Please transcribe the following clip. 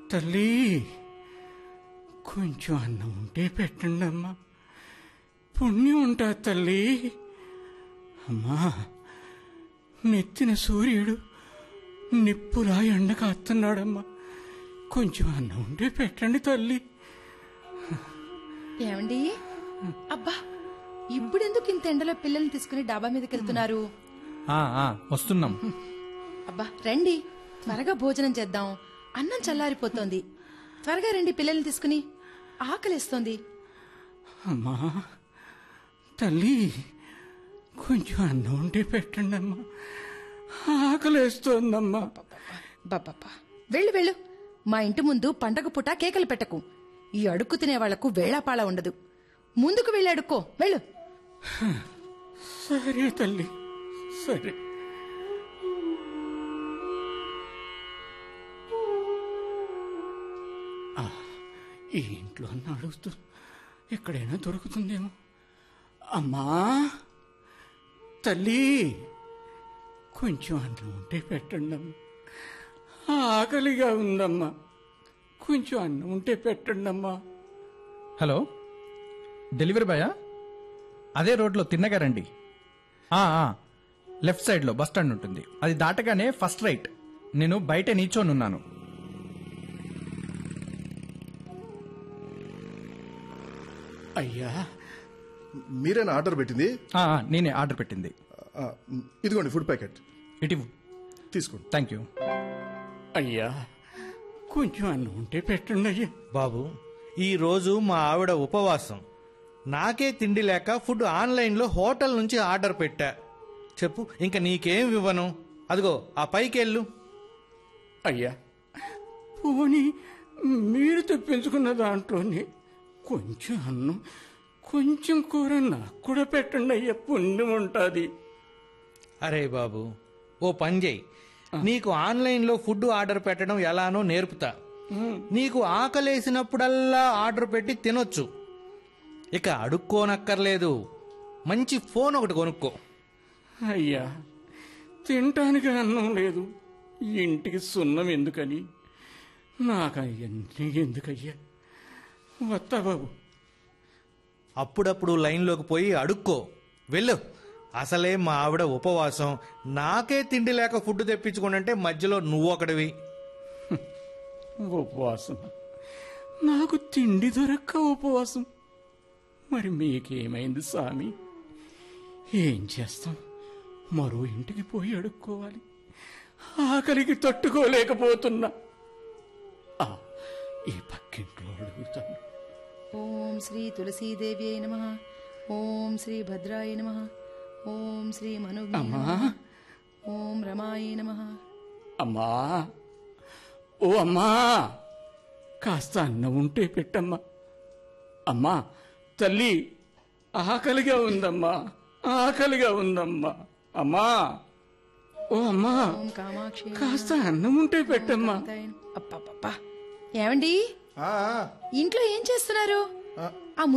తల్లి కొంచెం అన్నం ఉంటే పెట్టండి అమ్మా పుణ్యం ఉంటా తల్లి అమ్మా నెత్తిన సూర్యుడు నిప్పులా ఎండ కాస్తున్నాడమ్మా కొంచెం అన్నం ఉంటే పెట్టండి తల్లి ఏమండి అబ్బా ఇప్పుడెందుకు ఇంత ఎండలో పిల్లల్ని తీసుకుని డాబా మీదకి వెళ్తున్నారు ఆ, ఆ, వస్తున్నాం అబ్బా రండి త్వరగా భోజనం చేద్దాం అన్నం చల్లారిపోతోంది త్వరగా రండి పిల్లల్ని తీసుకుని ఆకలిస్తోంది అమ్మా తల్లి కొంచెం అన్నం ఉంటే పెట్టండి అమ్మా ఆకలేస్తోందమ్మా బాబ్బా వెళ్ళు వెళ్ళు మా ఇంటి ముందు పండగ పూట కేకలు పెట్టకు ఈ అడుక్కు తినే వాళ్లకు వేళాపాళ ఉండదు ముందుకు వెళ్ళి అడుక్కో వెళ్ళు సరే తల్లి సరే ఆ, ఈ ఇంట్లో అడుగుతూ ఎక్కడైనా దొరుకుతుందేమో అమ్మా తల్లి కొంచెం అన్నం ఉంటే పెట్టండి అమ్మా ఆకలిగా ఉందమ్మా కొంచెం అన్నం ఉంటే పెట్టండి అమ్మా హలో డెలివరీ బాయా అదే రోడ్లో తిన్నగా రండి ఆ, ఆ, లెఫ్ట్ సైడ్లో బస్ స్టాండ్ ఉంటుంది అది దాటగానే ఫస్ట్ రైట్ నేను బయట నిల్చొనున్నాను అయ్యా మీరేనా ఆర్డర్ పెట్టింది ఆ, ఆ, నేనే ఆర్డర్ పెట్టింది ఆ, ఇదిగోండి ఫుడ్ ప్యాకెట్ ఇటు తీసుకోండి థ్యాంక్ యూ అయ్యా కొంచెం అన్నం ఉంటే పెట్టండి అయ్యా బాబు ఈ రోజు మా ఆవిడ ఉపవాసం నాకే తిండి లేక ఫుడ్ ఆన్లైన్లో హోటల్ నుంచి ఆర్డర్ పెట్టా చెప్పు ఇంకా నీకేం ఇవ్వను అదిగో ఆ పైకి వెళ్ళు అయ్యా పోనీ మీరు తెప్పించుకున్న దాంట్లోనే కొంచెం అన్నం కొంచెం కూర నాకు కూడా పెట్టండి అయ్యా పుణ్యం ఉంటుంది అరే బాబు ఓ పని చేయి నీకు ఆన్లైన్లో ఫుడ్ ఆర్డర్ పెట్టడం ఎలానో నేర్పుతా నీకు ఆకలేసినప్పుడల్లా ఆర్డర్ పెట్టి తినొచ్చు ఇక అడుక్కోనక్కర్లేదు మంచి ఫోన్ ఒకటి కొనుక్కో అయ్యా తినటానికి అన్నం లేదు ఇంటికి సున్నం ఎందుకని నాకు అవన్నీ ఎందుకయ్యా వస్తా బాబు అప్పుడప్పుడు లైన్లోకి పోయి అడుక్కో వెళ్ళు అసలే మా ఆవిడ ఉపవాసం నాకే తిండి లేక ఫుడ్ తెప్పించుకోనంటే మధ్యలో నువ్వు ఒకటివి ఉపవాసం నాకు తిండి దొరక్క ఉపవాసం మరి మీకేమైంది స్వామి ఏం చేస్తాం మరో ఇంటికి పోయి అడుక్కోవాలి ఆకలికి తట్టుకోలేకపోతున్నా ఆ, ఈ పక్కింట్లో అడుగుతాను ఓం శ్రీ తులసీదేవి అయి నమ ఓం శ్రీ భద్రాయ నమ ఓం శ్రీ మను అమ్మా ఓం రమాయ నమ అమ్మా ఓ అమ్మా కాస్త అన్నం ఉంటే పెట్టమ్మా అమ్మా తల్లి ఆకలిగా ఉందమ్మా ఆకలిగా ఉందమ్మా అమ్మా ఓ అమ్మా ఓం కామాక్షి కాస్త అన్నం ఉంటే పెట్టమ్మా అబ్బబ్బబ్బా. ఏమండి ఆ, ఆ, ఇంట్లో ఏం చేస్తున్నారు